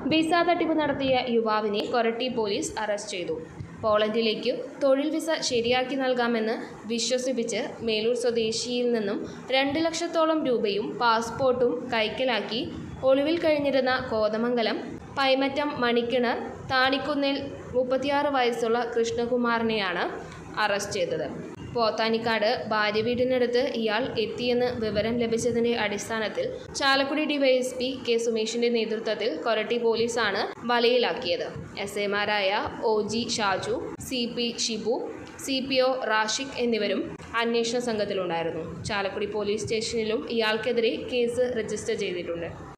visa തട്ടിപ്പ് നടത്തിയ യുവാവിനെ കൊരട്ടി പോലീസ് അറസ്റ്റ് ചെയ്തു പോളണ്ടിലേക്ക് തൊഴിൽ വിസ ശരിയാക്കി നൽകാമെന്ന് വിശ്വസിപ്പിച്ച് മേലൂർ സ്വദേശിയിൽ നിന്നും രണ്ട് ലക്ഷത്തോളം രൂപയും പാസ്പോർട്ടും കൈക്കലാക്കി ഒളിവിൽ കഴിഞ്ഞിരുന്ന കോതമംഗലം പൈമറ്റം മണിക്കിണർ താണിക്കുന്നിൽ മുപ്പത്തിയാറ് വയസ്സുള്ള കൃഷ്ണകുമാറിനെയാണ് അറസ്റ്റ് ചെയ്തത് പോത്താനിക്കാട് ഭാര്യ വീടിനടുത്ത് ഇയാൾ എത്തിയെന്ന് വിവരം ലഭിച്ചതിന്റെ അടിസ്ഥാനത്തിൽ ചാലക്കുടി ഡിവൈഎസ്പി കെ സുമേഷിന്റെ നേതൃത്വത്തിൽ കൊരട്ടി പോലീസാണ് വലയിലാക്കിയത് എസ് എമാരായ O G Shaju C P Shibu C P O Rashiq എന്നിവരും അന്വേഷണ സംഘത്തിലുണ്ടായിരുന്നു ചാലക്കുടി പോലീസ് സ്റ്റേഷനിലും ഇയാൾക്കെതിരെ കേസ് രജിസ്റ്റർ ചെയ്തിട്ടുണ്ട്